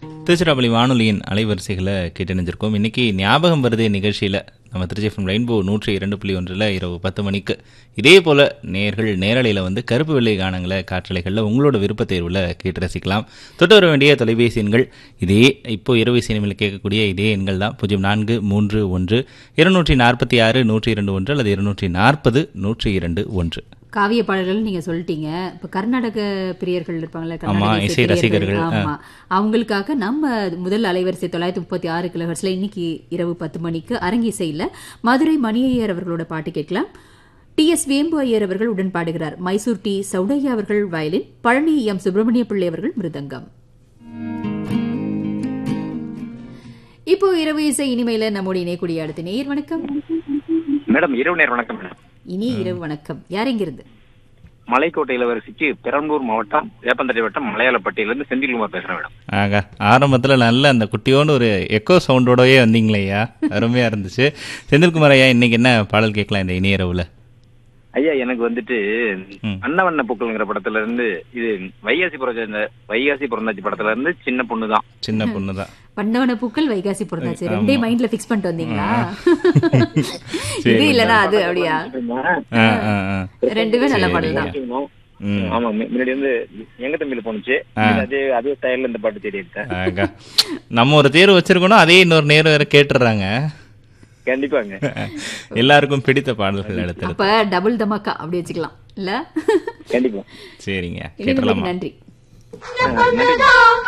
திருச்சிராப்பள்ளி வானொலியின் அலைவரிசைகளை கேட்டணிஞ்சிருக்கோம் இன்னைக்கு ஞாபகம் வருதே நிகழ்ச்சியில் நம்ம திருச்சி எஃப்எம் ரெயின்போ நூற்றி இரண்டு புள்ளி ஒன்றில் இரவு பத்து மணிக்கு இதே போல் நேர்கள் நேரலையில் வந்து கருப்பு வெள்ளை கானங்களை காற்றலைகளில் உங்களோட விருப்ப தேர்வில் கேட்டு ரசிக்கலாம் தொட்டு வர வேண்டிய தொலைபேசி எண்கள் இதே இப்போ இரவு சினிமையில் கேட்கக்கூடிய இதே எண்கள் தான் பூஜ்ஜியம் நான்கு மூன்று ஒன்று இருநூற்றி நாற்பத்தி ஆறு நூற்றி இரண்டு ஒன்று அல்லது இருநூற்றி நாற்பது நூற்றி இரண்டு ஒன்று காவிய பாடல்கள் நீங்க சொல்லிட்டீங்க இப்ப கர்நாடக பிரியர்கள் இருப்பாங்கல்ல ஆமா, கர்நாடக இசை ரசிகர்கள், ஆமா அவங்களுக்காக நம்ம முதல் அலைவரிசை தொள்ளாயிரத்தி முப்பத்தி ஆறு கிலோஹர்ட்ஸ்ல இன்னைக்கு இரவு பத்து மணிக்கு அரங்கிசையில மதுரை மணியையர் அவர்களோட பாட்டு கேட்கலாம் டி எஸ் வேம்பு ஐயர் அவர்கள் உடன் பாடுகிறார் மைசூர் டி சௌடையா அவர்கள் வயலின் பழனி எம் சுப்பிரமணிய பிள்ளை அவர்கள் மிருதங்கம் இப்போ இரவு இசை இனிமையில நம்மோடு இணையக்கூடிய அடுத்த நேயர் வணக்கம் மேடம் இரவு நேரம் வணக்கம் மேடம் இனி இரவு வணக்கம் யார் எங்கிருந்து மலைக்கோட்டை இளவரசிக்கு பெரம்பலூர் மாவட்டம் வேப்பந்தட்டை வட்டம் மலையாளப்பட்டியிலிருந்து செந்தில்குமார் பேசுறேன் மேடம் ஆகா ஆரம்பத்தில் நல்ல அந்த குட்டியோன்னு ஒரு எக்கோ சவுண்டோடவே வந்தீங்களே ஐயா அருமையாக இருந்துச்சு செந்தில்குமார் ஐயா இன்னைக்கு என்ன பாடல் கேட்கலாம் இந்த இணையரவுல ஐயா எனக்கு வந்துட்டு ம். அன்னவண்ண பூக்கள்ங்கிற படத்துல இருந்து இது வைகாசி பிறந்த வைகாசி பிறந்தாச்சு படத்துல இருந்து சின்ன பொண்ணு தான் சின்ன பொண்ணு தான் வண்ணவன பூக்கள் வைகாசி பிறந்தாச்சு ஆமா. ரெண்டே மைண்ட்ல ஃபிக்ஸ் பண்ணிட்டு வந்தீங்களா சரி, இது இல்லனா அது அப்படியா ஆ ஆ ஆ ரெண்டுமே நல்ல பாடல் தான் ம் ஆமா மு- முன்னாடி வந்து எங்க தம்பியில போனுச்சு அதே அதே ஸ்டைல்ல இந்த பாட்டு தேடி எடுத்தேன் ஆகா நம்ம ஒரு தேர்வு வச்சிருக்கோம் அதே இன்னொரு நேரம் வேற கேட்டுடுறாங்க கண்டிப்பாங்க எல்லாருக்கும் பிடித்த பாடல்கள் எடுத்து அப்ப டபுள் தமாக்கா அப்படி வச்சுக்கலாம் இல்ல கண்டிப்பா சரிங்க இணைந்தமைக்கு கேட்டுடலாமா நன்றி நன்றி